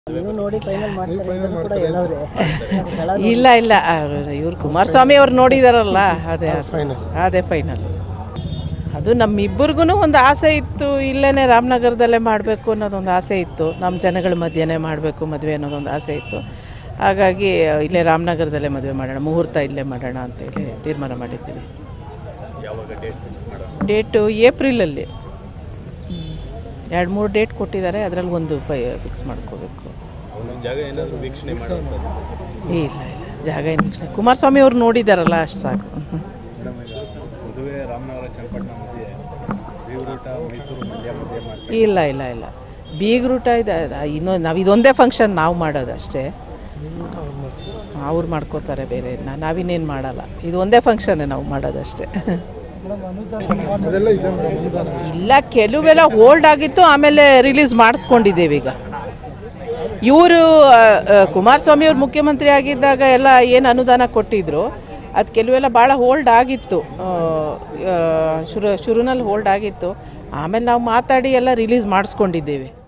ನೀವು ನೋಡಿ ಫೈನಲ್ ಮಾಡ್ತಾರೆ ಅಂತ ಕೂಡ ಹೇಳವ್ರೆ ಸ್ಥಳ ಇಲ್ಲ ಇಲ್ಲ ಇವ್ರು ಕುಮಾರಸ್ವಾಮಿ ಅವ್ರು ನೋಡಿದಾರಲ್ಲ ಅದೇ ಅದೇ ಫೈನಲ್ ಅದು ನಮ್ಮಿಬ್ಬರಿಗೂ ಒಂದು ಆಸೆ ಇತ್ತು ಇಲ್ಲೇ ರಾಮನಗರದಲ್ಲೇ ಮಾಡಬೇಕು ಅನ್ನೋದೊಂದು ಆಸೆ ಇತ್ತು ನಮ್ಮ ಜನಗಳ ಮಧ್ಯೆನೇ ಮಾಡಬೇಕು ಮದುವೆ ಅನ್ನೋದೊಂದು ಆಸೆ ಇತ್ತು ಹಾಗಾಗಿ ಇಲ್ಲೇ ರಾಮನಗರದಲ್ಲೇ ಮದುವೆ ಮಾಡೋಣ ಮುಹೂರ್ತ ಇಲ್ಲೇ ಮಾಡೋಣ ಅಂತೇಳಿ ತೀರ್ಮಾನ ಮಾಡಿದ್ದೀವಿ ಡೇಟು ಏಪ್ರಿಲಲ್ಲಿ ಎರಡು ಮೂರು ಡೇಟ್ ಕೊಟ್ಟಿದ್ದಾರೆ ಅದರಲ್ಲಿ ಒಂದು ಫೈ ಫಿಕ್ಸ್ ಮಾಡ್ಕೋಬೇಕು ಜಾಗ ಏನಾದರೂ ವೀಕ್ಷಣೆ ಮಾಡುವಂಥದ್ದು ಇಲ್ಲ ಇಲ್ಲ ಜಾಗ ಏನು ವೀಕ್ಷಣೆ ಕುಮಾರಸ್ವಾಮಿ ಅವ್ರು ನೋಡಿದಾರಲ್ಲ ಅಷ್ಟು ಸಾಕು ಮೇಡಮ್ ಈಗ ಮದುವೆ ರಾಮನಗರ ಚನ್ನಪಟ್ಟಣ ಮಧ್ಯೆ ದೇವರೂಟ ಮೈಸೂರು ಮಂಡ್ಯ ಮಧ್ಯೆ ಮಾಡ್ತಾರೆ ಇಲ್ಲ ಇಲ್ಲ ಇಲ್ಲ ಬೀಗ್ರೂಟ ಇದೆ ಇನ್ನೂ ನಾವು ಇದೊಂದೇ ಫಂಕ್ಷನ್ ನಾವು ಮಾಡೋದು ಅಷ್ಟೇ ಅವ್ರು ಮಾಡ್ಕೋತಾರೆ ಬೇರೆ ನಾ- ನಾವಿನ್ನೇನು ಮಾಡಲ್ಲ ಇದು ಒಂದೇ ಫಂಕ್ಷನ್ನೇ ನಾವು ಮಾಡೋದಷ್ಟೇ ಇಲ್ಲ ಕೆಲವೆಲ್ಲ ಹೋಲ್ಡ್ ಆಗಿತ್ತು ಆಮೇಲೆ ರಿಲೀಸ್ ಮಾಡಿಸ್ಕೊಂಡಿದ್ದೇವೆ ಈಗ ಇವರು ಕುಮಾರಸ್ವಾಮಿ ಅವ್ರು ಮುಖ್ಯಮಂತ್ರಿ ಆಗಿದ್ದಾಗ ಎಲ್ಲ ಏನು ಅನುದಾನ ಕೊಟ್ಟಿದ್ರು ಅದು ಕೆಲವೆಲ್ಲ ಭಾಳ ಹೋಲ್ಡ್ ಆಗಿತ್ತು ಆ, ಆ, ಶುರು ಶುರುನಲ್ಲಿ ಹೋಲ್ಡ್ ಆಗಿತ್ತು ಆಮೇಲೆ ನಾವು ಮಾತಾಡಿ ಎಲ್ಲ ರಿಲೀಸ್ ಮಾಡಿಸ್ಕೊಂಡಿದ್ದೇವೆ